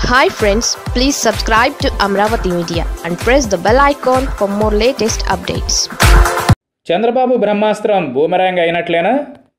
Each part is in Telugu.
hi friends please subscribe to Amaravati media and press the bell icon for more latest updates Chandrababu బ్రహ్మాస్త్రం బూమరాంగ్ అయినట్లేనా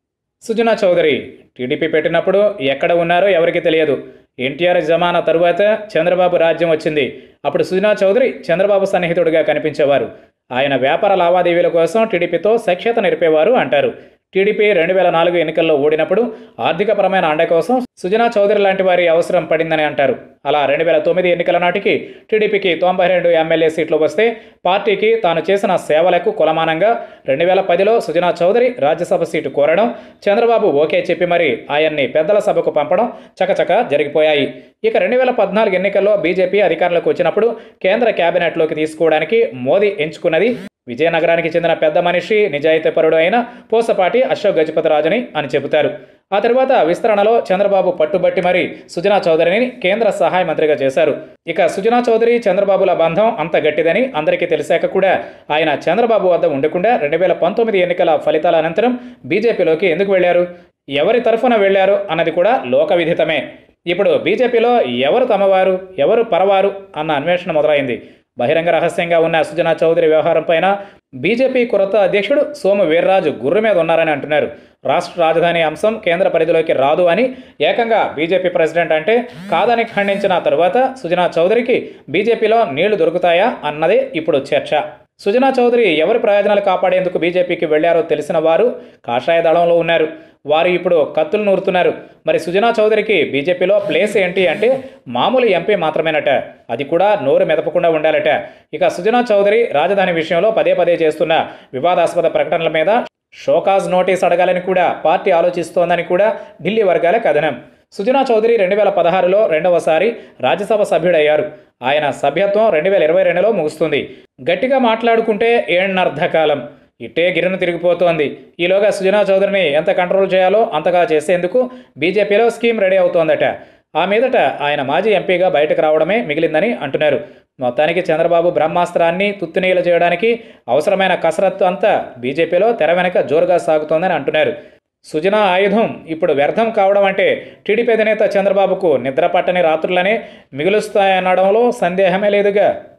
సుజనా చౌదరి టీడీపీ పెట్టినప్పుడు ఎక్కడ ఉన్నారో ఎవరికి తెలియదు ఎన్టీఆర్ జమానా తరువాత చంద్రబాబు రాజ్యం వచ్చింది అప్పుడు సుజనా చౌదరి చంద్రబాబు సన్నిహితుడిగా కనిపించేవారు ఆయన వ్యాపార లావాదేవీల కోసం టీడీపీతో సఖ్యత నిలిపేవారు అంటారు టీడీపీ రెండు వేల నాలుగు ఎన్నికల్లో ఓడినప్పుడు ఆర్థికపరమైన అండ కోసం సుజనా చౌదరి లాంటి వారి అవసరం పడిందని అంటారు అలా రెండు వేల తొమ్మిది ఎన్నికల నాటికి టీడీపీకి తొంభై రెండు ఎమ్మెల్యే సీట్లు వస్తే పార్టీకి తాను చేసిన సేవలకు కొలమానంగా రెండు వేల పదిలో సుజనా చౌదరి రాజ్యసభ సీటు కోరడం చంద్రబాబు ఓకే చెప్పి మరి ఆయన్ని పెద్దల సభకు పంపడం చకచక జరిగిపోయాయి ఇక రెండు వేల పద్నాలుగు ఎన్నికల్లో బీజేపీ అధికారంలోకి వచ్చినప్పుడు కేంద్ర కేబినెట్లోకి తీసుకోవడానికి మోదీ ఎంచుకున్నది విజయనగరానికి చెందిన పెద్ద మనిషి నిజాయితీపరుడు అయిన పోసపాటి అశోక్ గజపతిరాజుని అని చెబుతారు ఆ తర్వాత విస్తరణలో చంద్రబాబు పట్టుబట్టి మరి సుజనా చౌదరిని కేంద్ర సహాయ మంత్రిగా చేశారు ఇక సుజనా చౌదరి చంద్రబాబుల బంధం అంత గట్టిదని అందరికీ తెలిసాక కూడా ఆయన చంద్రబాబు వద్ద ఉండకుండా రెండు వేల పంతొమ్మిది ఎన్నికల ఫలితాల అనంతరం బీజేపీలోకి ఎందుకు వెళ్లారు ఎవరి తరఫున వెళ్లారు అన్నది కూడా లోక విదితమే ఇప్పుడు బీజేపీలో ఎవరు తమవారు ఎవరు పరవారు అన్న అన్వేషణ మొదలైంది బహిరంగ రహస్యంగా ఉన్న సుజనా చౌదరి వ్యవహారం పైన బీజేపీ కొరత అధ్యక్షుడు సోము వీర్రాజు గుర్రు మీద ఉన్నారని అంటున్నారు రాష్ట్ర రాజధాని అంశం కేంద్ర పరిధిలోకి రాదు అని ఏకంగా బీజేపీ ప్రెసిడెంట్ అంటే కాదని ఖండించిన తరువాత సుజనా చౌదరికి బీజేపీలో నీళ్లు దొరుకుతాయా అన్నదే ఇప్పుడు చర్చ సుజనా చౌదరి ఎవరి ప్రయోజనాలు కాపాడేందుకు బీజేపీకి వెళ్లారో తెలిసిన వారు కాషాయ దళంలో ఉన్నారు వారు ఇప్పుడు కత్తులు నూరుతున్నారు మరి సుజనా చౌదరికి బీజేపీలో ప్లేస్ ఏంటి అంటే మామూలు ఎంపీ మాత్రమేనట అది కూడా నోరు మెదపకుండా ఉండాలట ఇక సుజనా చౌదరి రాజధాని విషయంలో పదే పదే చేస్తున్న వివాదాస్పద ప్రకటనల మీద షోకాజ్ నోటీస్ అడగాలని కూడా పార్టీ ఆలోచిస్తోందని కూడా ఢిల్లీ వర్గాల కథనం సుజనా చౌదరి రెండు వేల పదహారులో రెండవసారి రాజ్యసభ సభ్యుడయ్యారు ఆయన సభ్యత్వం రెండు వేల ఇరవై రెండులో ముగుస్తుంది గట్టిగా మాట్లాడుకుంటే ఏణ్ణర్ధకాలం ఇట్టే గిరిన తిరిగిపోతోంది ఈలోగా సుజనా చౌదరిని ఎంత కంట్రోల్ చేయాలో అంతగా చేసేందుకు బీజేపీలో స్కీమ్ రెడీ అవుతోందట ఆ మీదట ఆయన మాజీ ఎంపీగా బయటకు రావడమే మిగిలిందని అంటున్నారు మొత్తానికి చంద్రబాబు బ్రహ్మాస్త్రాన్ని తుత్తునీలు చేయడానికి అవసరమైన కసరత్తు అంతా బీజేపీలో తెర వెనక జోరుగా సాగుతోందని అంటున్నారు సుజనా ఆయుధం ఇప్పుడు వ్యర్థం కావడం అంటే టీడీపీ అధినేత చంద్రబాబుకు నిద్ర పట్టని రాత్రులనే మిగులుస్తాయనడంలో సందేహమే లేదుగా